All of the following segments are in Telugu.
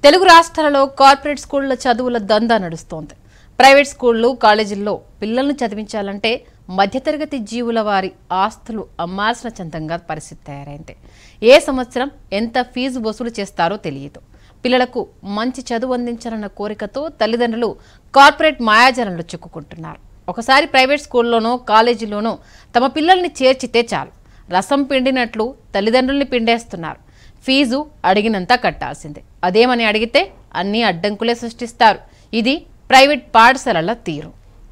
తెలుగు రాష్ట్రాలలో కార్పొరేట్ స్కూళ్ల చదువుల దందా నడుస్తోంది ప్రైవేట్ స్కూళ్లు కాలేజీల్లో పిల్లల్ని చదివించాలంటే మధ్యతరగతి జీవుల వారి ఆస్తులు అమ్మాల్సిన చందంగా పరిస్థితి తయారైంది ఏ సంవత్సరం ఎంత ఫీజు వసూలు చేస్తారో తెలియదు పిల్లలకు మంచి చదువు అందించాలన్న కోరికతో తల్లిదండ్రులు కార్పొరేట్ మాయాజాలంలో చిక్కుకుంటున్నారు ఒకసారి ప్రైవేట్ స్కూల్లోనో కాలేజీలోనో తమ పిల్లల్ని చేర్చితే చాలు రసం పిండినట్లు తల్లిదండ్రుల్ని పిండేస్తున్నారు ఫీజు అడిగినంత కట్టాల్సిందే అదేమని అడిగితే అన్ని అడ్డంకులే సృష్టిస్తారు ఇది ప్రైవేట్ పాఠశాలల తీరు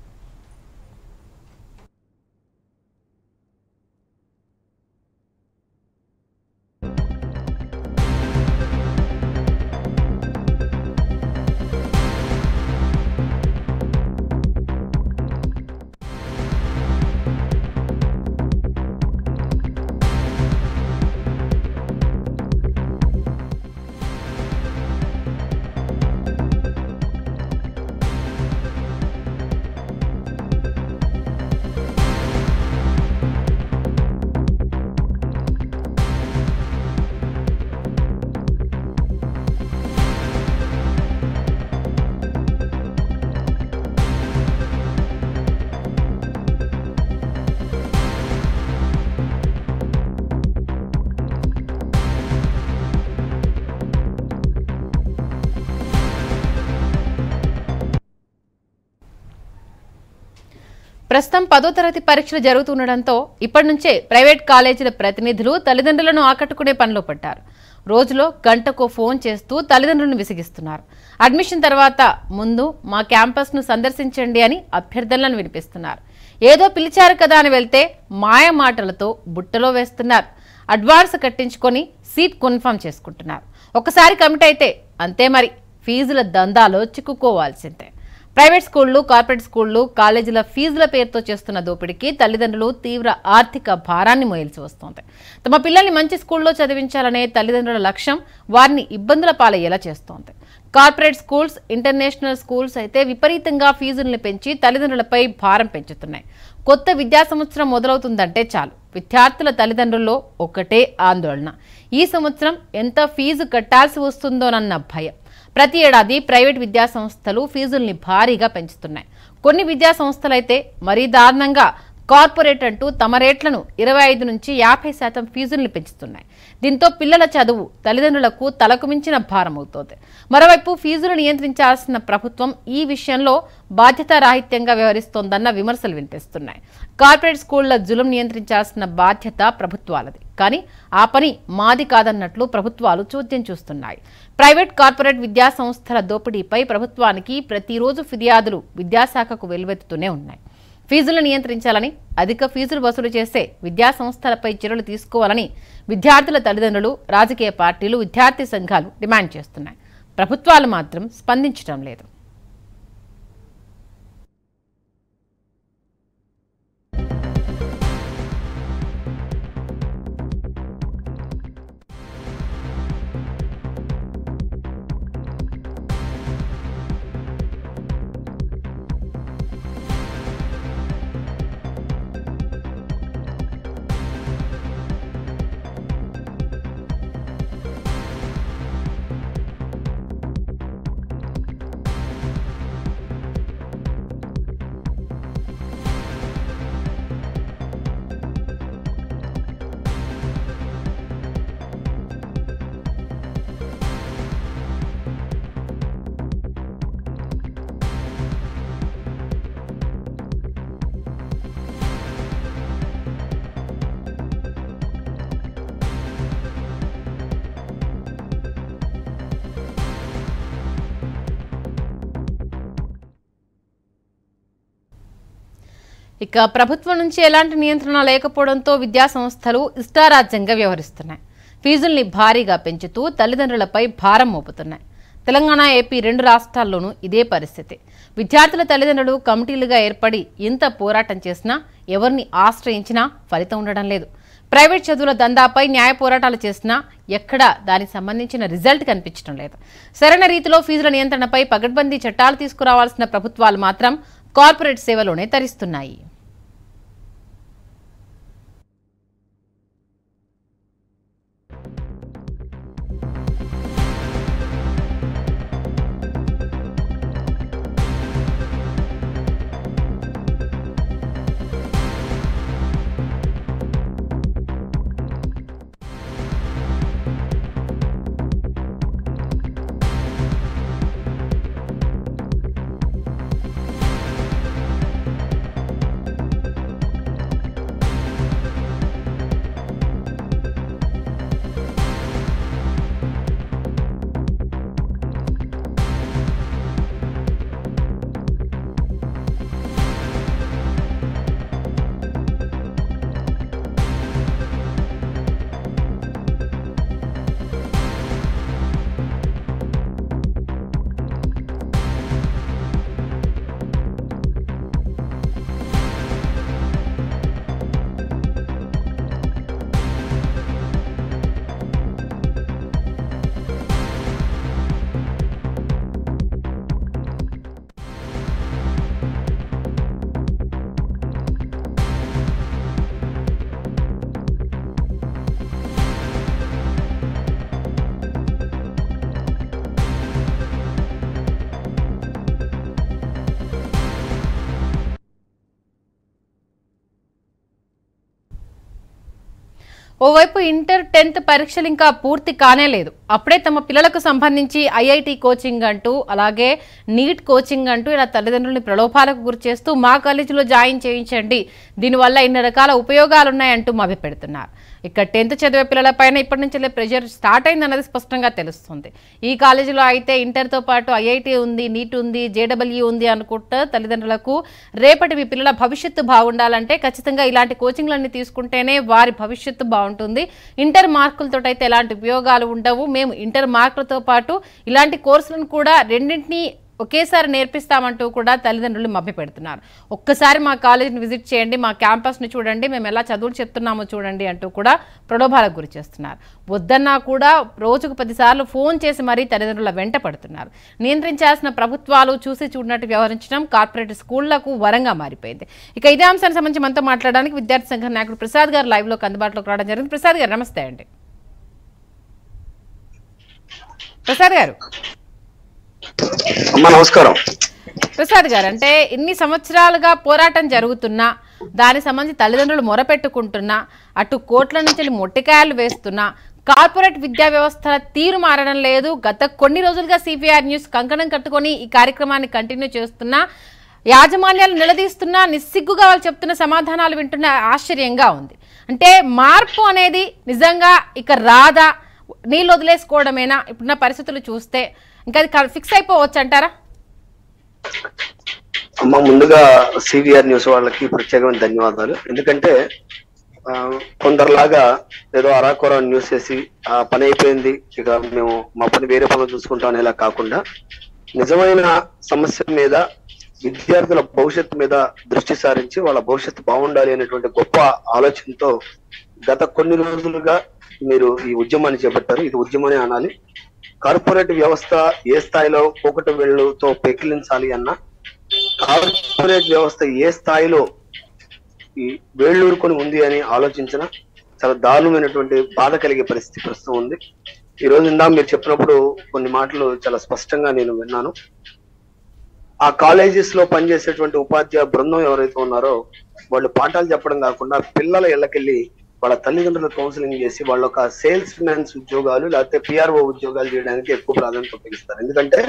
ప్రస్తుతం పదో తరగతి పరీక్షలు జరుగుతుండటంతో ఇప్పటి నుంచే ప్రైవేట్ కాలేజీల ప్రతినిధులు తల్లిదండ్రులను ఆకట్టుకునే పనిలో పడ్డారు రోజులో గంటకో ఫోన్ చేస్తూ తల్లిదండ్రులను విసిగిస్తున్నారు అడ్మిషన్ తర్వాత ముందు మా క్యాంపస్ను సందర్శించండి అని అభ్యర్థనలను వినిపిస్తున్నారు ఏదో పిలిచారు కదా అని వెళ్తే మాయ మాటలతో బుట్టలో వేస్తున్నారు అడ్వాన్స్ కట్టించుకొని సీట్ కన్ఫర్మ్ చేసుకుంటున్నారు ఒకసారి కమిట్ అయితే అంతే మరి ఫీజుల దందాలో చిక్కుకోవాల్సిందే ప్రైవేట్ స్కూళ్లు కార్పొరేట్ స్కూళ్లు కాలేజీల ఫీజుల పేరుతో చేస్తున్న దోపిడీకి తల్లిదండ్రులు తీవ్ర ఆర్థిక భారాన్ని మోయాల్సి వస్తోంది తమ పిల్లల్ని మంచి స్కూల్లో చదివించాలనే తల్లిదండ్రుల లక్ష్యం వారిని ఇబ్బందుల పాలయ్యేలా చేస్తోంది కార్పొరేట్ స్కూల్స్ ఇంటర్నేషనల్ స్కూల్స్ అయితే విపరీతంగా ఫీజుల్ని పెంచి తల్లిదండ్రులపై భారం పెంచుతున్నాయి కొత్త విద్యా సంవత్సరం మొదలవుతుందంటే చాలు విద్యార్థుల తల్లిదండ్రుల్లో ఒకటే ఆందోళన ఈ సంవత్సరం ఎంత ఫీజు కట్టాల్సి వస్తుందోనన్న భయం ప్రతి ఏడాది ప్రైవేట్ విద్యా సంస్థలు ఫీజుల్ని భారీగా పెంచుతున్నాయి కొన్ని విద్యా సంస్థలైతే మరీ దారుణంగా కార్పొరేట్ అంటూ తమ రేట్లను ఇరవై ఐదు నుంచి యాభై శాతం ఫీజుల్ని పెంచుతున్నాయి దీంతో పిల్లల చదువు తల్లిదండ్రులకు తలకు మించిన భారం అవుతోంది మరోవైపు ఫీజులు నియంత్రించాల్సిన ప్రభుత్వం ఈ విషయంలో బాధ్యతారాహిత్యంగా వ్యవహరిస్తోందన్న విమర్శలు వినిపిస్తున్నాయి కార్పొరేట్ స్కూళ్ల జులుం నియంత్రించాల్సిన బాధ్యత ప్రభుత్వాలది కానీ ఆ పని మాది కాదన్నట్లు ప్రభుత్వాలు చోద్యం చూస్తున్నాయి ప్రైవేట్ కార్పొరేట్ విద్యా సంస్థల దోపిడీపై ప్రభుత్వానికి ప్రతిరోజు ఫిర్యాదులు విద్యాశాఖకు వెలువెత్తుతూనే ఉన్నాయి ఫీజులు నియంత్రించాలని అధిక ఫీజులు వసూలు చేసే విద్యా సంస్థలపై చర్యలు తీసుకోవాలని విద్యార్థుల తల్లిదండ్రులు రాజకీయ పార్టీలు విద్యార్థి సంఘాలు డిమాండ్ చేస్తున్నాయి ప్రభుత్వాలు మాత్రం స్పందించడం లేదు ఇక ప్రభుత్వం నుంచి ఎలాంటి నియంత్రణ లేకపోవడంతో విద్యా సంస్థలు ఇష్టారాజ్యంగా వ్యవహరిస్తున్నాయి ఫీజుల్ని భారీగా పెంచుతూ తల్లిదండ్రులపై భారం మోపుతున్నాయి తెలంగాణ ఏపీ రెండు రాష్ట్రాల్లోనూ ఇదే పరిస్థితి విద్యార్థుల తల్లిదండ్రులు కమిటీలుగా ఏర్పడి ఇంత పోరాటం చేసినా ఎవరిని ఆశ్రయించినా ఫలితం ఉండడం లేదు ప్రైవేట్ చదువుల దందాపై న్యాయ పోరాటాలు చేసినా ఎక్కడా దానికి సంబంధించిన రిజల్ట్ కనిపించడం లేదు సరైన రీతిలో ఫీజుల నియంత్రణపై పగడ్బందీ చట్టాలు తీసుకురావాల్సిన ప్రభుత్వాలు మాత్రం కార్పొరేట్ సేవలోనే తరిస్తున్నాయి ఓవైపు ఇంటర్ టెన్త్ పరీక్షలు ఇంకా పూర్తి కానే లేదు అప్పుడే తమ పిల్లలకు సంబంధించి ఐఐటి కోచింగ్ అంటూ అలాగే నీట్ కోచింగ్ అంటూ ఇలా తల్లిదండ్రులని ప్రలోభాలకు గురి చేస్తూ మా కాలేజీలో జాయిన్ చేయించండి దీనివల్ల ఇన్ని రకాల ఉపయోగాలు ఉన్నాయంటూ మభ్యపెడుతున్నారు ఇక టెన్త్ చదివే పిల్లలపైన ఇప్పటి నుంచి ప్రెషర్ స్టార్ట్ అయిందన్నది స్పష్టంగా తెలుస్తుంది ఈ కాలేజీలో అయితే ఇంటర్తో పాటు ఐఐటి ఉంది నీట్ ఉంది జేడబ్ల్యూ ఉంది అనుకుంటా తల్లిదండ్రులకు రేపటి మీ పిల్లల భవిష్యత్తు బాగుండాలంటే ఖచ్చితంగా ఇలాంటి కోచింగ్లన్నీ తీసుకుంటేనే వారి భవిష్యత్తు బాగుంటుంది ఇంటర్ మార్కులతో అయితే ఎలాంటి ఉపయోగాలు ఉండవు మేము ఇంటర్ మార్కులతో పాటు ఇలాంటి కోర్సులను కూడా రెండింటినీ ఒకేసారి నేర్పిస్తామంటూ కూడా తల్లిదండ్రులు మభ్యపెడుతున్నారు ఒక్కసారి మా కాలేజీని విజిట్ చేయండి మా క్యాంపస్ని చూడండి మేము ఎలా చదువులు చెప్తున్నామో చూడండి అంటూ కూడా ప్రలోభాలకు గురి చేస్తున్నారు వద్దన్నా కూడా రోజుకు పదిసార్లు ఫోన్ చేసి మరీ తల్లిదండ్రుల వెంట పడుతున్నారు నియంత్రించాల్సిన ప్రభుత్వాలు చూసి చూడనట్టు వ్యవహరించడం కార్పొరేట్ స్కూళ్లకు వరంగా మారిపోయింది ఇక ఇదే అంశానికి సంబంధించి మనతో మాట్లాడడానికి విద్యార్థి సంఘ నాయకుడు ప్రసాద్ గారు లైవ్లోకి అందుబాటులోకి రావడం జరిగింది ప్రసాద్ గారు నమస్తే అండి ప్రసాద్ గారు అమ్మా నమస్కారం ప్రసాద్ గారు అంటే ఇన్ని సంవత్సరాలుగా పోరాటం జరుగుతున్నా దానికి సంబంధించి తల్లిదండ్రులు మొరపెట్టుకుంటున్నా అటు కోట్ల నుంచి వెళ్ళి మొట్టికాయలు వేస్తున్నా కార్పొరేట్ విద్యా వ్యవస్థ తీరు మారడం లేదు గత కొన్ని రోజులుగా సిపిఆర్ న్యూస్ కంకణం కట్టుకొని ఈ కార్యక్రమాన్ని కంటిన్యూ చేస్తున్నా యాజమాన్యాలు నిలదీస్తున్నా నిస్సిగ్గుగా వాళ్ళు చెప్తున్న సమాధానాలు వింటున్న ఆశ్చర్యంగా ఉంది అంటే మార్పు అనేది నిజంగా ఇక రాదా నీళ్ళు వదిలేసుకోవడమేనా ఇప్పుడున్న పరిస్థితులు చూస్తే ఇంకా అది ఫిక్స్ అయిపోవచ్చు అంటారా అమ్మ ముందుగా సివిఆర్ న్యూస్ వాళ్ళకి ప్రత్యేకమైన ధన్యవాదాలు ఎందుకంటే ఆ, కొందరిలాగా ఏదో అరాకొర న్యూస్ వేసి ఆ పని అయిపోయింది ఇక మేము మా పని వేరే పనులు చూసుకుంటాం అనేలా కాకుండా నిజమైన సమస్య మీద విద్యార్థుల భవిష్యత్తు మీద దృష్టి సారించి వాళ్ళ భవిష్యత్తు బాగుండాలి అనేటువంటి గొప్ప ఆలోచనతో గత కొన్ని రోజులుగా మీరు ఈ ఉద్యమాన్ని చేపట్టారు ఇది ఉద్యమనే అనాలి కార్పొరేట్ వ్యవస్థ ఏ స్థాయిలో ఒకటి వేళ్ళతో పెకిలించాలి అన్న కార్పొరేట్ వ్యవస్థ ఏ స్థాయిలో ఈ వేళ్ళూరుకొని ఉంది అని ఆలోచించిన చాలా దారుణమైనటువంటి బాధ కలిగే పరిస్థితి ప్రస్తుతం ఉంది ఈ రోజు ఇందా మీరు చెప్పినప్పుడు కొన్ని మాటలు చాలా స్పష్టంగా నేను విన్నాను ఆ కాలేజెస్ లో పనిచేసేటువంటి ఉపాధ్యాయ బృందం ఎవరైతే ఉన్నారో వాళ్ళు పాఠాలు చెప్పడం కాకుండా పిల్లల ఇళ్ళకెళ్ళి వాళ్ళ తల్లిదండ్రులు కౌన్సిలింగ్ చేసి వాళ్ళ ఒక సేల్స్ మ్యాన్స్ ఉద్యోగాలు లేకపోతే పిఆర్ఓ ఉద్యోగాలు చేయడానికి ఎక్కువ ప్రాధాన్యత ఉపయోగిస్తారు ఎందుకంటే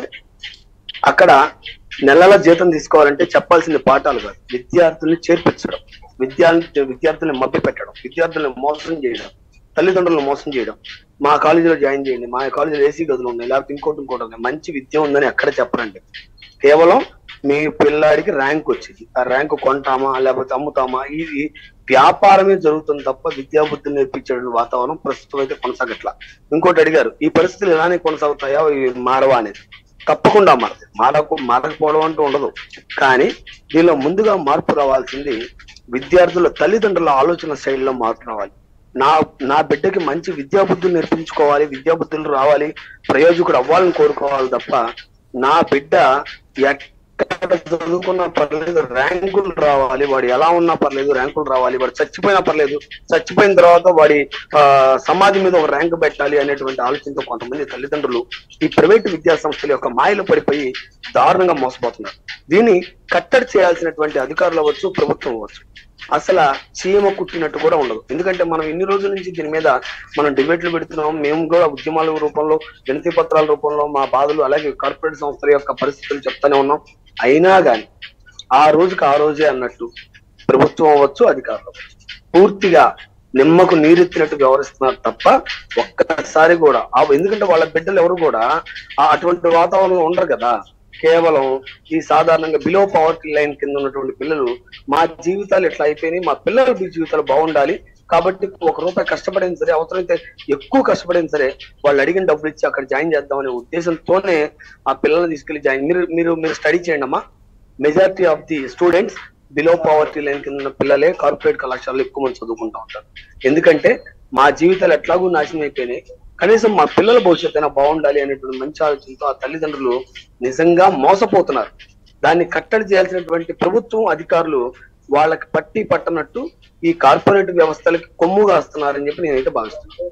అక్కడ నెలల జీతం తీసుకోవాలంటే చెప్పాల్సిన పాఠాలు కాదు విద్యార్థుల్ని చేర్పించడం విద్యార్థి విద్యార్థుల్ని మభ్య పెట్టడం విద్యార్థుల్ని మోసం చేయడం తల్లిదండ్రులను మోసం చేయడం మా కాలేజీలో జాయిన్ చేయండి మా కాలేజీలో ఏసీ గదులు ఉన్నాయి లేకపోతే ఇంకోటి ఇంకోటి ఉన్నాయి మంచి విద్య ఉందని ఎక్కడ చెప్పరండి కేవలం మీ పిల్లాడికి ర్యాంక్ వచ్చింది ఆ ర్యాంక్ కొంటామా లేకపోతే అమ్ముతామా ఇది వ్యాపారమే జరుగుతుంది తప్ప విద్యాబుద్ధులు నేర్పించే వాతావరణం ప్రస్తుతం అయితే కొనసాగట్లా ఇంకోటి అడిగారు ఈ పరిస్థితులు ఇలానే కొనసాగుతాయా ఇవి మారవా అనేది తప్పకుండా మారదు మారకు మారకపోవడం అంటూ ఉండదు కానీ దీనిలో ముందుగా మార్పు రావాల్సింది విద్యార్థుల తల్లిదండ్రుల ఆలోచన శైలిలో మార్పు రావాలి నా నా బిడ్డకి మంచి విద్యాబుద్ధులు నేర్పించుకోవాలి విద్యాబుద్ధులు రావాలి ప్రయోజకుడు అవ్వాలని కోరుకోవాలి తప్ప నా బిడ్డ ఎక్కడ చదువుకున్నా పర్లేదు ర్యాంకులు రావాలి వాడు ఎలా ఉన్నా పర్లేదు ర్యాంకులు రావాలి వాడు చచ్చిపోయినా పర్లేదు చచ్చిపోయిన తర్వాత వాడి ఆ సమాధి మీద ఒక ర్యాంక్ పెట్టాలి అనేటువంటి ఆలోచనతో కొంతమంది తల్లిదండ్రులు ఈ ప్రైవేట్ విద్యా సంస్థల యొక్క మాయలు పడిపోయి దారుణంగా మోసపోతున్నారు దీన్ని కట్టడి చేయాల్సినటువంటి అధికారులు అవ్వచ్చు ప్రభుత్వం అవ్వచ్చు అసలు చీమ కుట్టినట్టు కూడా ఉండదు ఎందుకంటే మనం ఇన్ని రోజుల నుంచి దీని మీద మనం డిబేట్లు పెడుతున్నాం మేము కూడా ఉద్యమాల రూపంలో వినతి పత్రాల రూపంలో మా బాధలు అలాగే కార్పొరేట్ సంస్థల యొక్క పరిస్థితులు చెప్తానే ఉన్నాం అయినా గాని ఆ రోజుకి ఆ రోజే అన్నట్టు ప్రభుత్వం అవ్వచ్చు అధికారులు అవ్వచ్చు పూర్తిగా నిమ్మకు నీరెత్తినట్టు వ్యవహరిస్తున్నారు తప్ప ఒక్కసారి కూడా ఆ ఎందుకంటే వాళ్ళ బిడ్డలు ఎవరు కూడా ఆ అటువంటి వాతావరణంలో ఉండరు కదా కేవలం ఈ సాధారణంగా బిలో పవర్టీ లైన్ కింద ఉన్నటువంటి పిల్లలు మా జీవితాలు ఎట్లా అయిపోయినాయి మా పిల్లల జీవితాలు బాగుండాలి కాబట్టి ఒక రూపాయి కష్టపడిన సరే అవసరమైతే ఎక్కువ కష్టపడిన సరే వాళ్ళు అడిగిన డబ్బులు ఇచ్చి అక్కడ జాయిన్ చేద్దామనే ఉద్దేశంతోనే ఆ పిల్లల్ని తీసుకెళ్లి జాయిన్ మీరు మీరు మీరు స్టడీ చేయండి అమ్మా majority of the students below poverty line కింద ఉన్న పిల్లలే కార్పొరేట్ కళాశాలలో ఎక్కువ మంది చదువుకుంటా ఉంటారు ఎందుకంటే మా జీవితాలు ఎట్లాగూ నాశనం అయిపోయినాయి కనీసం మా పిల్లల భవిష్యత్తు అయినా బాగుండాలి అనేటువంటి మంచి ఆలోచనతో ఆ తల్లిదండ్రులు నిజంగా మోసపోతున్నారు దాన్ని కట్టడి చేయాల్సినటువంటి ప్రభుత్వం అధికారులు వాళ్ళకి పట్టి పట్టనట్టు ఈ కార్పొరేట్ వ్యవస్థలకి కొమ్ము కాస్తున్నారని చెప్పి నేనైతే భావిస్తున్నాను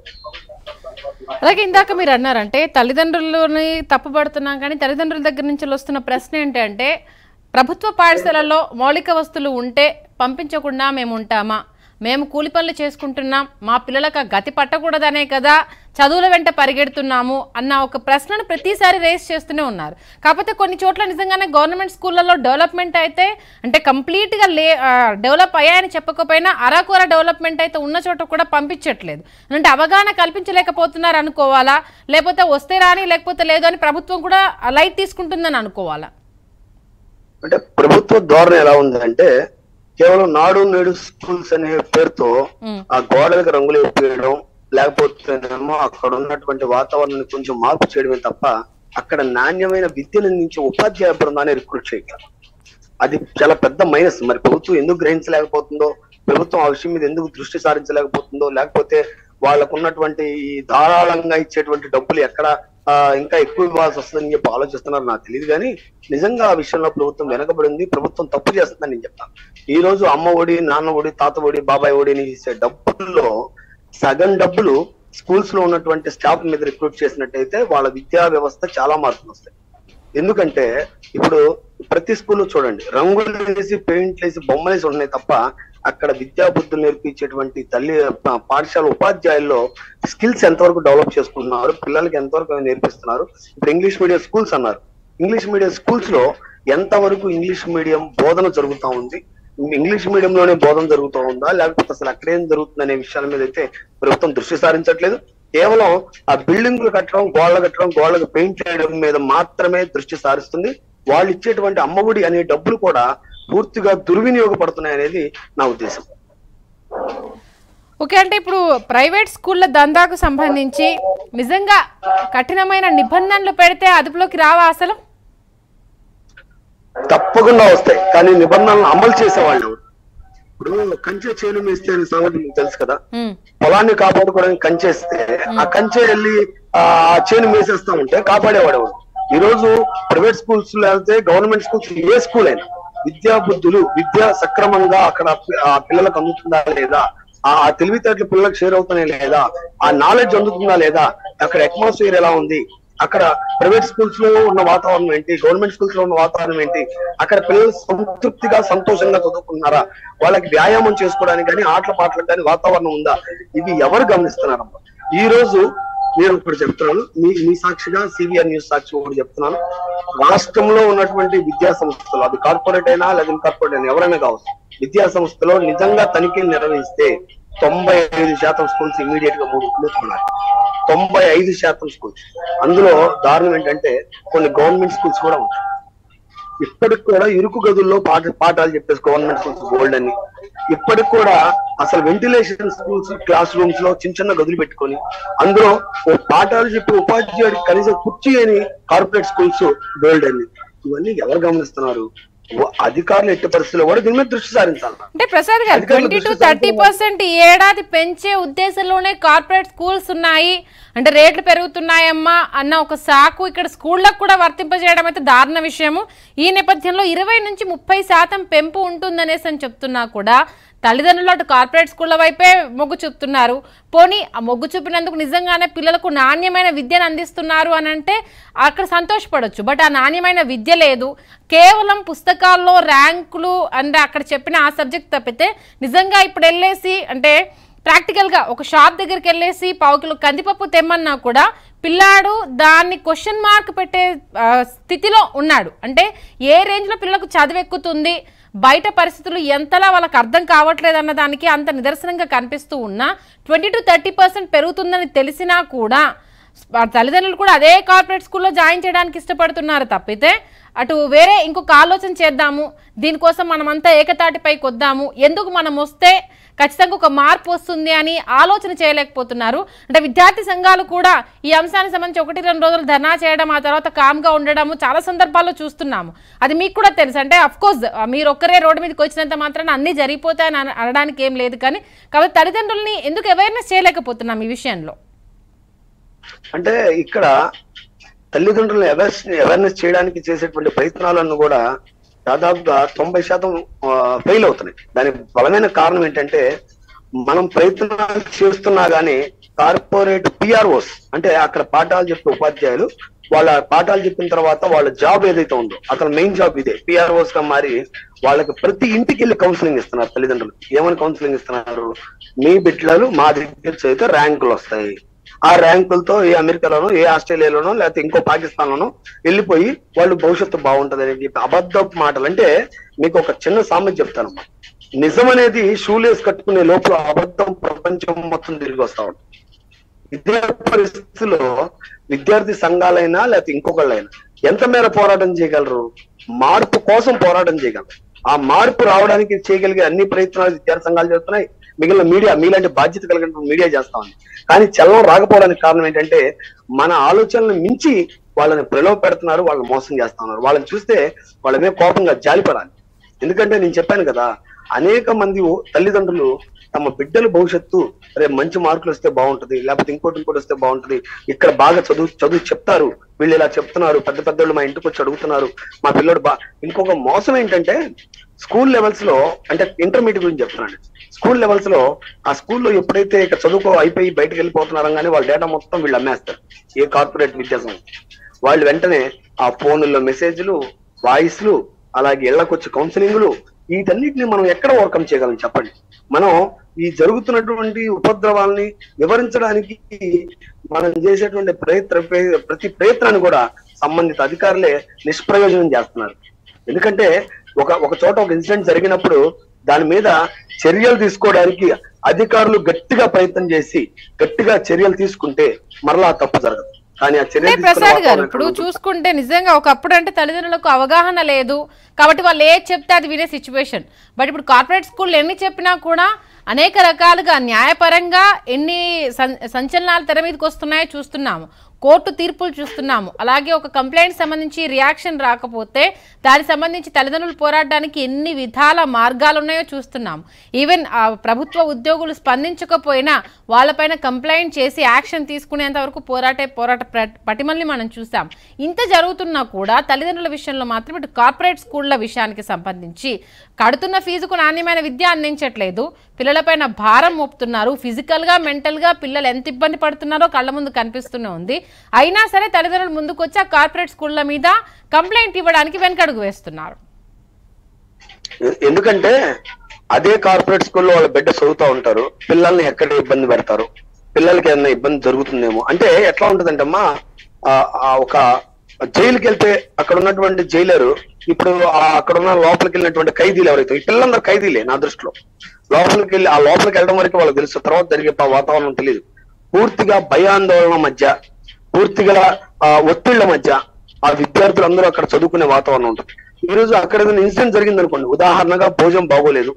అలాగే ఇందాక మీరు అన్నారంటే తల్లిదండ్రులని తప్పుపడుతున్నాం కానీ తల్లిదండ్రుల దగ్గర నుంచి వస్తున్న ప్రశ్న ఏంటంటే ప్రభుత్వ పాఠశాలల్లో మౌలిక వస్తువులు ఉంటే పంపించకుండా మేము ఉంటామా మేము కూలి పనులు చేసుకుంటున్నాం మా పిల్లలకు ఆ గతి పట్టకూడదనే కదా చదువుల వెంట పరిగెడుతున్నాము అన్న ఒక ప్రశ్నను ప్రతిసారి రేస్ చేస్తూనే ఉన్నారు కాకపోతే కొన్ని చోట్ల నిజంగానే గవర్నమెంట్ స్కూళ్ళలో డెవలప్మెంట్ అయితే అంటే కంప్లీట్గా లే డెవలప్ అయ్యాయని చెప్పకపోయినా అరాకొర డెవలప్మెంట్ అయితే ఉన్న చోట కూడా పంపించట్లేదు అంటే అవగాహన కల్పించలేకపోతున్నారు అనుకోవాలా లేకపోతే వస్తే రాని లేకపోతే లేదు అని ప్రభుత్వం కూడా లైట్ తీసుకుంటుందని అనుకోవాలా అంటే ప్రభుత్వ ధోరణి ఎలా ఉందంటే కేవలం నాడు నేడు స్కూల్స్ అనే పేరుతో ఉమ్, ఆ గోడలకు రంగులు వేయడం లేకపోతేనేమో అక్కడ ఉన్నటువంటి వాతావరణాన్ని కొంచెం మార్పు చేయడమే తప్ప అక్కడ నాణ్యమైన విద్యను అందించే ఉపాధ్యాయ బృందాన్ని రిక్రూట్ చేయగలరు అది చాలా పెద్ద మైనస్ మరి ప్రభుత్వం ఎందుకు గ్రహించలేకపోతుందో ప్రభుత్వం ఆ విషయం మీద ఎందుకు దృష్టి సారించలేకపోతుందో లేకపోతే వాళ్ళకు ఉన్నటువంటి ఈ ధారాళంగా ఇచ్చేటువంటి డబ్బులు ఎక్కడ ఆ, ఇంకా ఎక్కువ ఇవ్వాల్సి వస్తుందని చెప్పి ఆలోచిస్తున్నారు నాకు తెలియదు కానీ నిజంగా ఆ విషయంలో ప్రభుత్వం వెనకబడింది ప్రభుత్వం తప్పు చేస్తుందని నేను చెప్తాను ఈ రోజు అమ్మ ఒడి నాన్న ఒడి తాత ఒడి బాబాయ్ ఒడిని ఇచ్చే డబ్బుల్లో సగం డబ్బులు స్కూల్స్ లో ఉన్నటువంటి స్టాఫ్ మీద రిక్రూట్ చేసినట్టయితే వాళ్ళ విద్యా వ్యవస్థ చాలా మార్పులు వస్తాయి ఎందుకంటే ఇప్పుడు ప్రతి స్కూల్లో చూడండి రంగులు వేసి పెయింట్లు వేసి బొమ్మలు వేసి ఉన్నాయి తప్ప అక్కడ విద్యా బుద్ధులు నేర్పించేటువంటి తల్లి పా- పాఠశాల ఉపాధ్యాయుల్లో స్కిల్స్ ఎంతవరకు డెవలప్ చేసుకుంటున్నారు పిల్లలకి ఎంతవరకు అవి నేర్పిస్తున్నారు ఇప్పుడు ఇంగ్లీష్ మీడియం స్కూల్స్ అన్నారు ఇంగ్లీష్ మీడియం స్కూల్స్ లో ఎంతవరకు ఇంగ్లీష్ మీడియం బోధన జరుగుతా ఉంది ఇంగ్లీష్ మీడియం లోనే బోధన జరుగుతూ ఉందా లేకపోతే అసలు అక్కడేం జరుగుతుంది అనే విషయాల మీద అయితే ప్రభుత్వం దృష్టి సారించట్లేదు కేవలం ఆ బిల్డింగ్లు కట్టడం గోడలు కట్టడం గోడలకు పెయింట్ వేయడం మీద మాత్రమే దృష్టి సారిస్తుంది వాళ్ళు ఇచ్చేటువంటి అమ్మఒడి అనే డబ్బులు కూడా పూర్తిగా దుర్వినియోగపడుతున్నాయి అనేది నా ఉద్దేశం ఓకే అంటే ఇప్పుడు ప్రైవేట్ స్కూళ్ళ దందాకు సంబంధించి నిజంగా కఠినమైన నిబంధనలు పెడితే అదుపులోకి రావా అసలు తప్పకుండా వస్తాయి కానీ నిబంధనలను అమలు చేసేవాళ్ళు ఎవరు? ఇప్పుడు కంచె చేను మేస్తే అనే సంగతి మీకు తెలుసు కదా ఉమ్, పొలాన్ని కాపాడుకోవడానికి కంచేస్తే ఆ కంచె వెళ్ళి ఆ చేను మేసేస్తా ఉంటే కాపాడేవాడు ఎవడు? ఈ రోజు ప్రైవేట్ స్కూల్స్ లో వెళ్తే గవర్నమెంట్ స్కూల్స్ ఏ స్కూల్ అయినా విద్యా బుద్ధులు విద్య సక్రమంగా అక్కడ పి- ఆ పిల్లలకు అందుతుందా లేదా ఆ ఆ తెలివితేటలు పిల్లలకు షేర్ అవుతున్నాయి లేదా ఆ నాలెడ్జ్ అందుతుందా లేదా అక్కడ అట్మాస్ఫియర్ ఎలా ఉంది అక్కడ ప్రైవేట్ స్కూల్స్ లో ఉన్న వాతావరణం ఏంటి గవర్నమెంట్ స్కూల్స్ లో ఉన్న వాతావరణం ఏంటి అక్కడ పిల్లలు సంతృప్తిగా సంతోషంగా చదువుకుంటున్నారా వాళ్ళకి వ్యాయామం చేసుకోవడానికి కానీ ఆటల పాటలకు కానీ వాతావరణం ఉందా ఇవి ఎవరు గమనిస్తున్నారమ్మా ఈ రోజు నేను ఇప్పుడు చెప్తున్నాను మీ మీ సాక్షిగా సిబిఆర్ న్యూస్ సాక్షి ఒకటి చెప్తున్నాను రాష్ట్రంలో ఉన్నటువంటి విద్యా సంస్థలు అది కార్పొరేట్ అయినా లేదా కార్పొరేట్ అయినా ఎవరైనా కావచ్చు విద్యా సంస్థలో నిజంగా తనిఖీలు నిర్వహిస్తే తొంభై ఐదు శాతం స్కూల్స్ ఇమీడియట్ గా మూడు మూసుకున్నారు తొంభై ఐదు శాతం స్కూల్స్ అందులో దారుణం ఏంటంటే కొన్ని గవర్నమెంట్ స్కూల్స్ కూడా ఉంటాయి ఇప్పటికి కూడా ఇరుకు గదుల్లో పాఠ పాఠాలు చెప్పేసి గవర్నమెంట్ స్కూల్స్ గోల్డ్ అని ఇప్పటికి కూడా అసలు వెంటిలేషన్ స్కూల్స్ క్లాస్ రూమ్స్ లో చిన్న చిన్న గదులు పెట్టుకొని అందులో ఓ పాఠాలు చెప్పి ఉపాధ్యాయుడికి కనీసం కుర్చీ అని కార్పొరేట్ స్కూల్స్ గోల్డ్ అని ఇవన్నీ ఎవరు గమనిస్తున్నారు ఓ అధికారులు ఎట్టి పరిస్థితుల్లో కూడా దీని మీద దృష్టి సారించాలి అంటే ప్రసాద్ గారు అధికారులు ట్వంటీ టు దృష్టి థర్టీ పర్సెంట్ ఈ ఏడాది పెంచే ఉద్దేశంలోనే కార్పొరేట్ స్కూల్స్ ఉన్నాయి అంటే రేట్లు పెరుగుతున్నాయమ్మా అన్న ఒక సాకు ఇక్కడ స్కూళ్ళకు కూడా వర్తింపజేయడం అయితే దారుణ విషయము ఈ నేపథ్యంలో ఇరవై నుంచి ముప్పై శాతం పెంపు ఉంటుందనేసి అని చెప్తున్నా కూడా తల్లిదండ్రులు అటు కార్పొరేట్ స్కూళ్ళ వైపే మొగ్గు చూపుతున్నారు పోనీ ఆ మొగ్గు చూపినందుకు నిజంగానే పిల్లలకు నాణ్యమైన విద్యను అందిస్తున్నారు అని అంటే అక్కడ సంతోషపడొచ్చు బట్ ఆ నాణ్యమైన విద్య లేదు కేవలం పుస్తకాల్లో ర్యాంకులు అంటే అక్కడ చెప్పిన ఆ సబ్జెక్ట్ తప్పితే నిజంగా ఇప్పుడు వెళ్ళేసి అంటే ప్రాక్టికల్గా ఒక షాప్ దగ్గరికి వెళ్ళేసి పావు కిలో కందిపప్పు తెమ్మన్నా కూడా పిల్లాడు దాన్ని క్వశ్చన్ మార్క్ పెట్టే ఆ, స్థితిలో ఉన్నాడు అంటే ఏ రేంజ్లో పిల్లలకు చదివెక్కుతుంది బయట పరిస్థితులు ఎంతలా వాళ్ళకి అర్థం కావట్లేదు అన్న దానికి అంత నిదర్శనంగా కనిపిస్తూ ఉన్నా ట్వంటీ టు థర్టీ పర్సెంట్ పెరుగుతుందని తెలిసినా కూడా ఆ తల్లిదండ్రులు కూడా అదే కార్పొరేట్ స్కూల్లో జాయిన్ చేయడానికి ఇష్టపడుతున్నారు తప్పితే అటు వేరే ఇంకొక ఆలోచన చేద్దాము దీనికోసం మనమంతా ఏకతాటిపైకి వద్దాము ఎందుకు మనం వస్తే ఖచ్చితంగా ఒక మార్పు వస్తుంది అని ఆలోచన చేయలేకపోతున్నారు అంటే విద్యార్థి సంఘాలు కూడా ఈ అంశానికి సంబంధించి ఒకటి రెండు రోజులు ధర్నా చేయడం ఆ తర్వాత కామ్గా ఉండడము చాలా సందర్భాల్లో చూస్తున్నాము అది మీకు కూడా తెలుసు అంటే అఫ్ కోర్స్ మీరు ఒక్కరే రోడ్డు మీదకి వచ్చినంత మాత్రాన అన్నీ జరిగిపోతాయని అన- అనడానికి ఏం లేదు కానీ కాబట్టి తల్లిదండ్రుల్ని ఎందుకు అవేర్నెస్ చేయలేకపోతున్నాం ఈ విషయంలో అంటే ఇక్కడ తల్లిదండ్రులను అవేర్నెస్ అవేర్నెస్ చేయడానికి చేసేటువంటి ప్రయత్నాలను కూడా దాదాపుగా తొంభై శాతం ఫెయిల్ అవుతున్నాయి దానికి బలమైన కారణం ఏంటంటే మనం ప్రయత్నాలు చేస్తున్నా గానీ కార్పొరేట్ పిఆర్ఓస్ అంటే అక్కడ పాఠాలు చెప్పే ఉపాధ్యాయులు వాళ్ళ పాఠాలు చెప్పిన తర్వాత వాళ్ళ జాబ్ ఏదైతే ఉందో అతను మెయిన్ జాబ్ ఇదే పిఆర్ఓస్ గా మారి వాళ్ళకి ప్రతి ఇంటికి వెళ్ళి కౌన్సిలింగ్ ఇస్తున్నారు తల్లిదండ్రులు ఏమని కౌన్సిలింగ్ ఇస్తున్నారు మీ బిడ్డలు మా దగ్గర చదివితే ర్యాంకులు వస్తాయి ఆ ర్యాంకులతో ఏ అమెరికాలోనో ఏ ఆస్ట్రేలియాలోనో లేకపోతే ఇంకో పాకిస్తాన్ లోనో వెళ్ళిపోయి వాళ్ళు భవిష్యత్తు బాగుంటది అని చెప్పి అబద్ధపు మాటలు అంటే మీకు ఒక చిన్న సామెత చెప్తాను నిజం అనేది షూలేస్ కట్టుకునే లోపల అబద్ధం ప్రపంచం మొత్తం తిరిగి వస్తా ఉంటుంది ఇదే పరిస్థితిలో విద్యార్థి సంఘాలైనా లేకపోతే ఇంకొకళ్ళైనా ఎంత మేర పోరాటం చేయగలరు మార్పు కోసం పోరాటం చేయగలరు ఆ మార్పు రావడానికి చేయగలిగే అన్ని ప్రయత్నాలు విద్యార్థి సంఘాలు చేస్తున్నాయి మిగిలిన మీడియా మీలాంటి బాధ్యత కలిగిన మీడియా చేస్తా ఉంది కానీ చలనం రాకపోవడానికి కారణం ఏంటంటే మన ఆలోచనలు మించి వాళ్ళని ప్రలోభ పెడుతున్నారు వాళ్ళని మోసం చేస్తా ఉన్నారు వాళ్ళని చూస్తే వాళ్ళ మీద కోపంగా జాలిపడాలి ఎందుకంటే నేను చెప్పాను కదా అనేక మంది తల్లిదండ్రులు తమ బిడ్డల భవిష్యత్తు రేపు మంచి మార్కులు వస్తే బాగుంటది లేకపోతే ఇంకోటి ఇంకోటి వస్తే బాగుంటది ఇక్కడ బాగా చదువు చదువు చెప్తారు వీళ్ళు ఇలా చెప్తున్నారు పెద్ద పెద్దోళ్ళు మా ఇంటికి వచ్చి అడుగుతున్నారు మా పిల్లడు బా ఇంకొక మోసం ఏంటంటే స్కూల్ లెవెల్స్ లో అంటే ఇంటర్మీడియట్ గురించి చెప్తున్నాను స్కూల్ లెవెల్స్ లో ఆ స్కూల్లో ఎప్పుడైతే ఇక చదువుకో అయిపోయి బయటకు వెళ్ళిపోతున్నారో కానీ వాళ్ళ డేటా మొత్తం వీళ్ళు అమ్మేస్తారు ఏ కార్పొరేట్ విద్యాసం వాళ్ళు వెంటనే ఆ ఫోన్లలో మెసేజ్లు వాయిస్లు అలాగే ఇళ్లకొచ్చి కౌన్సిలింగ్లు వీటన్నిటిని మనం ఎక్కడ ఓవర్కమ్ చేయగలం చెప్పండి మనం ఈ జరుగుతున్నటువంటి ఉపద్రవాల్ని వివరించడానికి మనం చేసేటువంటి ప్రయత్న ప్రతి ప్రయత్నాన్ని కూడా సంబంధిత అధికారులే నిష్ప్రయోజనం చేస్తున్నారు ఎందుకంటే ఒక ఒక చోట ఒక ఇన్సిడెంట్ జరిగినప్పుడు దాని మీద చర్యలు తీసుకోవడానికి అధికారులు గట్టిగా ప్రయత్నం చేసి గట్టిగా చర్యలు తీసుకుంటే మరలా ఆ తప్పు జరగదు కానీ ఆ అంటే చర్యలు తీసుకునే ప్రసాద్ గారు వాతావరణం ఇప్పుడు ఎక్కడ ఉంటుంది? చూసుకుంటే నిజంగా ఒకప్పుడు అంటే తల్లిదండ్రులకు అవగాహన లేదు కాబట్టి వాళ్ళు ఏది చెప్తే అది వినే సిచ్యువేషన్ బట్ ఇప్పుడు కార్పొరేట్ స్కూల్ ఎన్ని చెప్పినా కూడా అనేక రకాలుగా న్యాయపరంగా ఎన్ని సం- సంచలనాలు తెర మీదకి వస్తున్నాయో చూస్తున్నాము కోర్టు తీర్పులు చూస్తున్నాము అలాగే ఒక కంప్లైంట్ సంబంధించి రియాక్షన్ రాకపోతే దానికి సంబంధించి తల్లిదండ్రులు పోరాడడానికి ఎన్ని విధాల మార్గాలు ఉన్నాయో చూస్తున్నాము ఈవెన్ ఆ ప్రభుత్వ ఉద్యోగులు స్పందించకపోయినా వాళ్ళపైన కంప్లైంట్ చేసి యాక్షన్ తీసుకునేంత వరకు పోరాటే పోరాట ప్ర- పటిమల్ని మనం చూసాం ఇంత జరుగుతున్నా కూడా తల్లిదండ్రుల విషయంలో మాత్రం ఇటు కార్పొరేట్ స్కూళ్ళ విషయానికి సంబంధించి కడుతున్న ఫీజుకు నాణ్యమైన విద్య అందించట్లేదు పిల్లలపైన భారం మోపుతున్నారు ఫిజికల్గా మెంటల్గా పిల్లలు ఎంత ఇబ్బంది పడుతున్నారో కళ్ళ ముందు కనిపిస్తూనే ఉంది అయినా సరే తల్లిదండ్రులు ముందుకు వచ్చి ఆ కార్పొరేట్ స్కూళ్ళ మీద కంప్లైంట్ ఇవ్వడానికి వెనకడుగు వేస్తున్నారు ఎ- ఎందుకంటే అదే కార్పొరేట్ స్కూల్లో వాళ్ళ బిడ్డ చదువుతా ఉంటారు పిల్లల్ని ఎక్కడ ఇబ్బంది పెడతారు పిల్లలకి ఏదైనా ఇబ్బంది జరుగుతుందేమో అంటే ఎట్లా ఉంటదంటమ్మా ఆ ఆ ఒక జైలుకి వెళ్తే అక్కడ ఉన్నటువంటి జైలరు ఇప్పుడు ఆ అక్కడ ఉన్న లోపలికి వెళ్ళినటువంటి ఖైదీలు ఎవరైతే ఈ పిల్లలందరూ ఖైదీలే నా దృష్టిలో లోపలికి వెళ్ళి ఆ లోపలికి వెళ్ళడం వరకు వాళ్ళకి తెలుసు తర్వాత జరిగే ప- వాతావరణం తెలియదు పూర్తిగా భయాందోళన మధ్య పూర్తిగా ఆ ఒత్తిళ్ల మధ్య ఆ విద్యార్థులందరూ అక్కడ చదువుకునే వాతావరణం ఉంటుంది ఈ రోజు అక్కడ ఏదైనా ఇన్సిడెంట్ జరిగింది అనుకోండి ఉదాహరణగా భోజనం బాగోలేదు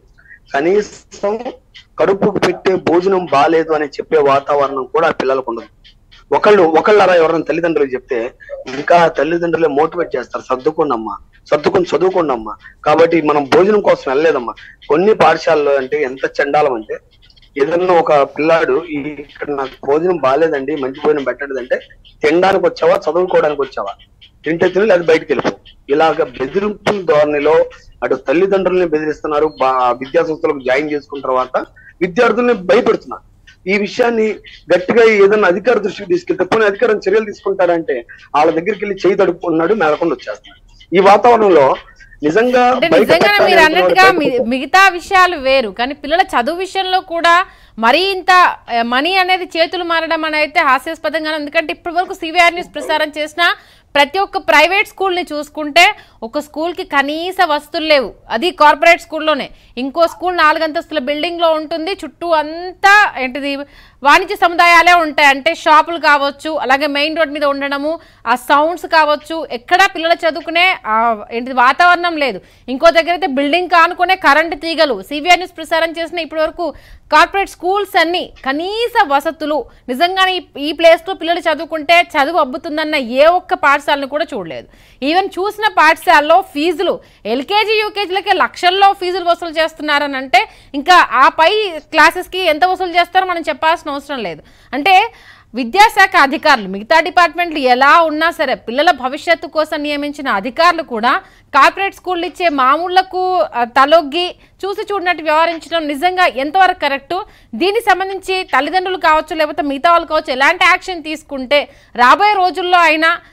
కనీసం కడుపుకు పెట్టే భోజనం బాగాలేదు అని చెప్పే వాతావరణం కూడా ఆ పిల్లలకు ఉండదు ఒకళ్ళు ఒకళ్ళరా ఎవరైనా తల్లిదండ్రులు చెప్తే ఇంకా తల్లిదండ్రులే మోటివేట్ చేస్తారు సర్దుకోండమ్మా సర్దుకొని చదువుకోండమ్మా కాబట్టి మనం భోజనం కోసం వెళ్ళలేదమ్మా కొన్ని పాఠశాలలో అంటే ఎంత చండాలం అంటే ఏదన్నా ఒక పిల్లాడు ఈ ఇక్కడ నాకు భోజనం బాగాలేదండి మంచి భోజనం పెట్టలేదంటే తినడానికి వచ్చావా చదువుకోవడానికి వచ్చావా తింటే తిని లేదా బయటకు వెళ్ళిపో ఇలాగ బెదిరింపుల ధోరణిలో అటు తల్లిదండ్రుల్ని బెదిరిస్తున్నారు బా- విద్యా సంస్థలకు జాయిన్ చేసుకున్న తర్వాత విద్యార్థుల్ని భయపెడుతున్నారు ఈ విషయాన్ని గట్టిగా ఏదైనా అధికార దృష్టికి తీసుకెళ్తే పోనీ అధికారం చర్యలు తీసుకుంటారంటే వాళ్ళ దగ్గరికి వెళ్ళి చేయి తడుపుకున్నాడు మేలకుండా వచ్చేస్తున్నాడు ఈ వాతావరణంలో నిజంగా అంటే బయట నిజంగానే పెట్టాలి మీరు అనుకున్న అన్నట్టుగా వాళ్ళు మి- బయటకు మిగతా విషయాలు వేరు కానీ పిల్లల చదువు విషయంలో కూడా మరీ ఇంత మనీ అనేది చేతులు మారడం అని అయితే హాస్యాస్పదంగా ఎందుకంటే ఇప్పటి వరకు సివిఆర్ న్యూస్ ప్రసారం చేసిన ప్రతి ఒక్క ప్రైవేట్ స్కూల్ని చూసుకుంటే ఒక స్కూల్కి కనీస వస్తువులు లేవు అది కార్పొరేట్ స్కూల్లోనే ఇంకో స్కూల్ నాలుగంతస్తుల బిల్డింగ్లో ఉంటుంది చుట్టూ అంతా ఏంటిది వాణిజ్య సముదాయాలే ఉంటాయి అంటే షాపులు కావచ్చు అలాగే మెయిన్ రోడ్ మీద ఉండడము ఆ సౌండ్స్ కావచ్చు ఎక్కడా పిల్లలు చదువుకునే ఆ ఏంటిది వాతావరణం లేదు ఇంకో దగ్గర అయితే బిల్డింగ్ కానుకునే కరెంటు తీగలు సివిఆర్ న్యూస్ ప్రసారం చేసిన ఇప్పటి వరకు కార్పొరేట్ స్కూల్స్ అన్ని కనీస వసతులు నిజంగానే ఈ- ఈ ప్లేస్లో పిల్లలు చదువుకుంటే చదువు అబ్బుతుందన్న ఏ ఒక్క పాఠశాలను కూడా చూడలేదు ఈవెన్ చూసిన పాఠశాలలో ఫీజులు ఎల్కేజీ యూకేజీలకే లక్షల్లో ఫీజులు వసూలు చేస్తున్నారని అంటే ఇంకా ఆ పై క్లాసెస్కి ఎంత వసూలు చేస్తారో మనం చెప్పాల్సిన అవసరం లేదు అంటే విద్యాశాఖ అధికారులు మిగతా డిపార్ట్మెంట్లు ఎలా ఉన్నా సరే పిల్లల భవిష్యత్తు కోసం నియమించిన అధికారులు కూడా కార్పొరేట్ స్కూళ్ళు ఇచ్చే మామూళ్లకు ఆ, తలొగ్గి చూసి చూడనట్టు వ్యవహరించడం నిజంగా ఎంతవరకు కరెక్టు దీనికి సంబంధించి తల్లిదండ్రులు కావచ్చు లేకపోతే మిగతా వాళ్ళు కావచ్చు ఎలాంటి యాక్షన్ తీసుకుంటే రాబోయే రోజుల్లో అయినా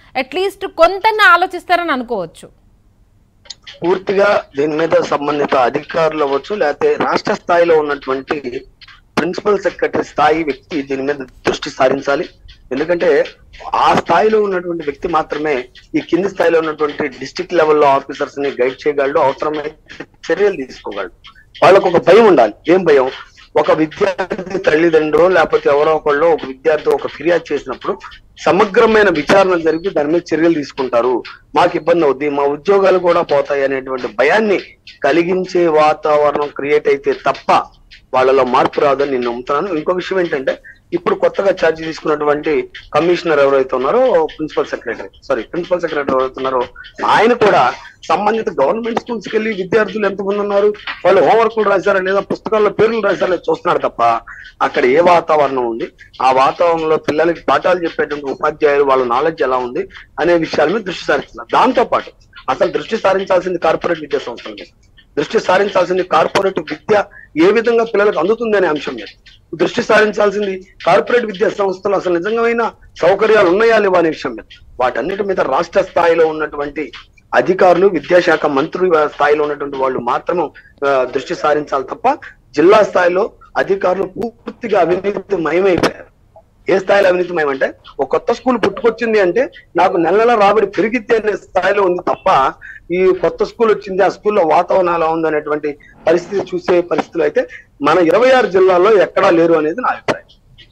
అట్లీస్ట్ కొంతన్నా ఆలోచిస్తారని అనుకోవచ్చు పూర్తిగా దీని మీద సంబంధిత అధికారులు అవ్వచ్చు లేకపోతే రాష్ట్ర స్థాయిలో ఉన్నటువంటి ప్రిన్సిపల్ సెక్రటరీ స్థాయి వ్యక్తి దీని మీద దృష్టి సారించాలి ఎందుకంటే ఆ స్థాయిలో ఉన్నటువంటి వ్యక్తి మాత్రమే ఈ కింది స్థాయిలో ఉన్నటువంటి డిస్ట్రిక్ట్ లెవెల్లో ఆఫీసర్స్ ని గైడ్ చేయగలడు అవసరమైతే చర్యలు తీసుకోగలడు వాళ్ళకు ఒక భయం ఉండాలి ఏం భయం ఒక విద్యార్థి తల్లిదండ్రులు లేకపోతే ఎవరో ఒకళ్ళు ఒక విద్యార్థి ఒక ఫిర్యాదు చేసినప్పుడు సమగ్రమైన విచారణ జరిపి దాని మీద చర్యలు తీసుకుంటారు మాకు ఇబ్బంది అవుద్ది మా ఉద్యోగాలు కూడా పోతాయి అనేటువంటి భయాన్ని కలిగించే వాతావరణం క్రియేట్ అయితే తప్ప వాళ్ళలో మార్పు రాదని నేను నమ్ముతున్నాను ఇంకో విషయం ఏంటంటే ఇప్పుడు కొత్తగా ఛార్జ్ తీసుకున్నటువంటి కమిషనర్ ఎవరైతే ఉన్నారో principal secretary sorry principal secretary ఎవరైతే ఉన్నారో ఆయన కూడా సంబంధిత గవర్నమెంట్ స్కూల్స్ కి వెళ్ళి విద్యార్థులు ఎంతమంది ఉన్నారు వాళ్ళు హోంవర్క్ రాశారా లేదా పుస్తకాల్లో పేర్లు రాశారా లేదా చూస్తున్నారు తప్ప అక్కడ ఏ వాతావరణం ఉంది ఆ వాతావరణంలో పిల్లలకి పాఠాలు చెప్పేటువంటి ఉపాధ్యాయులు వాళ్ళ నాలెడ్జ్ ఎలా ఉంది అనే విషయాల మీద దృష్టి సారిస్తున్నారు దాంతో పాటు అసలు దృష్టి సారించాల్సింది కార్పొరేట్ విద్యా సంస్థల మీద దృష్టి సారించాల్సింది కార్పొరేట్ విద్య ఏ విధంగా పిల్లలకు అందుతుంది అనే అంశం మీద దృష్టి సారించాల్సింది కార్పొరేట్ విద్యా సంస్థలు అసలు నిజంగా సౌకర్యాలు ఉన్నాయా లేవా అనే విషయం మీద వాటన్నిటి మీద రాష్ట్ర స్థాయిలో ఉన్నటువంటి అధికారులు విద్యాశాఖ మంత్రి స్థాయిలో ఉన్నటువంటి వాళ్ళు మాత్రం ఆ, దృష్టి సారించాలి తప్ప జిల్లా స్థాయిలో అధికారులు పూర్తిగా అవినీతి మయమైపోయారు ఏ స్థాయిలో అవినీతిమయం అంటే ఒక కొత్త స్కూల్ పుట్టుకొచ్చింది అంటే నాకు నెల నెల రాబడి పెరిగితే అనే స్థాయిలో ఉంది తప్ప ఈ కొత్త స్కూల్ వచ్చింది ఆ స్కూల్లో వాతావరణం ఎలా ఉంది అనేటువంటి పరిస్థితి చూసే పరిస్థితులు అయితే మన ఇరవై ఆరు జిల్లాల్లో ఎక్కడా లేరు అనేది నా అభిప్రాయం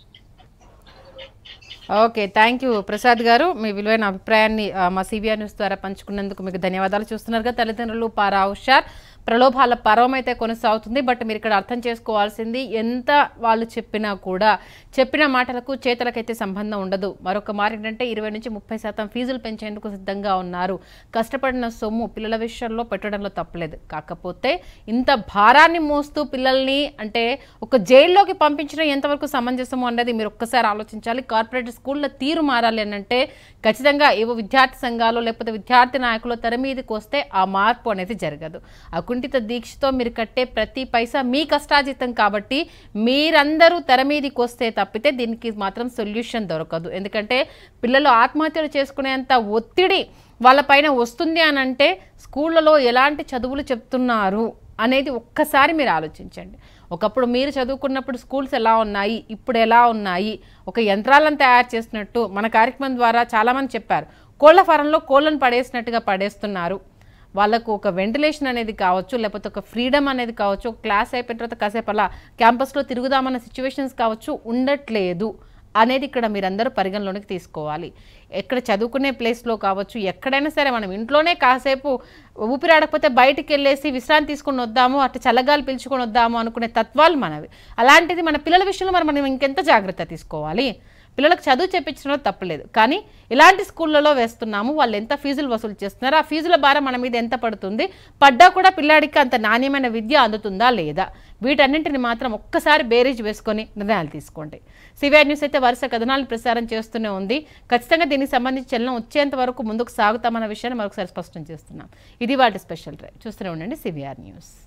ఓకే థ్యాంక్ యూ ప్రసాద్ గారు మీ విలువైన అభిప్రాయాన్ని ఆ, మా సిబిఆర్ న్యూస్ ద్వారా పంచుకున్నందుకు మీకు ధన్యవాదాలు చూస్తున్నారుగా తల్లిదండ్రులు పారా హుషార్ ప్రలోభాల పర్వం అయితే కొనసాగుతుంది బట్ మీరు ఇక్కడ అర్థం చేసుకోవాల్సింది ఎంత వాళ్ళు చెప్పినా కూడా చెప్పిన మాటలకు చేతలకైతే సంబంధం ఉండదు మరొక మాట ఏంటంటే ఇరవై నుంచి ముప్పై శాతం ఫీజులు పెంచేందుకు సిద్ధంగా ఉన్నారు కష్టపడిన సొమ్ము పిల్లల విషయంలో పెట్టడంలో తప్పలేదు కాకపోతే ఇంత భారాన్ని మోస్తూ పిల్లల్ని అంటే ఒక జైల్లోకి పంపించడం ఎంతవరకు సమంజసము అన్నది మీరు ఒక్కసారి ఆలోచించాలి కార్పొరేట్ స్కూళ్ళ తీరు మారాలి అని అంటే ఖచ్చితంగా ఏవో విద్యార్థి సంఘాలు లేకపోతే విద్యార్థి నాయకులు తెర మీదకి వస్తే ఆ మార్పు అనేది జరగదు అకుంఠిత దీక్షతో మీరు కట్టే ప్రతి పైసా మీ కష్టాజితం కాబట్టి మీరందరూ తెర మీదకి వస్తే తప్పితే దీనికి మాత్రం సొల్యూషన్ దొరకదు ఎందుకంటే పిల్లలు ఆత్మహత్యలు చేసుకునేంత ఒత్తిడి వాళ్ళపైన వస్తుంది అని అంటే స్కూళ్ళలో ఎలాంటి చదువులు చెప్తున్నారు అనేది ఒక్కసారి మీరు ఆలోచించండి ఒకప్పుడు మీరు చదువుకున్నప్పుడు స్కూల్స్ ఎలా ఉన్నాయి ఇప్పుడు ఎలా ఉన్నాయి ఒక యంత్రాలను తయారు చేసినట్టు మన కార్యక్రమం ద్వారా చాలామంది చెప్పారు కోళ్ల ఫారంలో కోళ్ళను పడేసినట్టుగా పడేస్తున్నారు వాళ్ళకు ఒక వెంటిలేషన్ అనేది కావచ్చు లేకపోతే ఒక ఫ్రీడమ్ అనేది కావచ్చు ఒక క్లాస్ అయిపోయిన తర్వాత కాసేపు అలా క్యాంపస్లో తిరుగుదామన్న సిచ్యువేషన్స్ కావచ్చు ఉండట్లేదు అనేది ఇక్కడ మీరందరూ పరిగణలోనికి తీసుకోవాలి ఎక్కడ చదువుకునే ప్లేస్లో కావచ్చు ఎక్కడైనా సరే మనం ఇంట్లోనే కాసేపు ఊపిరాడకపోతే బయటికి వెళ్ళేసి విశ్రాంతి తీసుకొని వద్దాము అట్లా చల్లగాలి పీల్చుకొని వద్దాము అనుకునే తత్వాలు మనవి అలాంటిది మన పిల్లల విషయంలో మరి మనం ఇంకెంత జాగ్రత్త తీసుకోవాలి పిల్లలకు చదువు చెప్పించడంలో తప్పలేదు కానీ ఇలాంటి స్కూళ్ళలో వేస్తున్నాము వాళ్ళు ఎంత ఫీజులు వసూలు చేస్తున్నారు ఆ ఫీజుల భారం మన మీద ఎంత పడుతుంది పడ్డా కూడా పిల్లాడికి అంత నాణ్యమైన విద్య అందుతుందా లేదా వీటన్నింటిని మాత్రం ఒక్కసారి బేరీజ్ వేసుకొని నిర్ణయాలు తీసుకోండి సివిఆర్ న్యూస్ అయితే వరుస కథనాలను ప్రసారం చేస్తూనే ఉంది ఖచ్చితంగా దీనికి సంబంధించి చలనం వచ్చేంత వరకు ముందుకు సాగుతామన్న విషయాన్ని మరొకసారి స్పష్టం చేస్తున్నాం ఇది వాటి స్పెషల్ డ్రైవ్ చూస్తూనే ఉండండి సివిఆర్ న్యూస్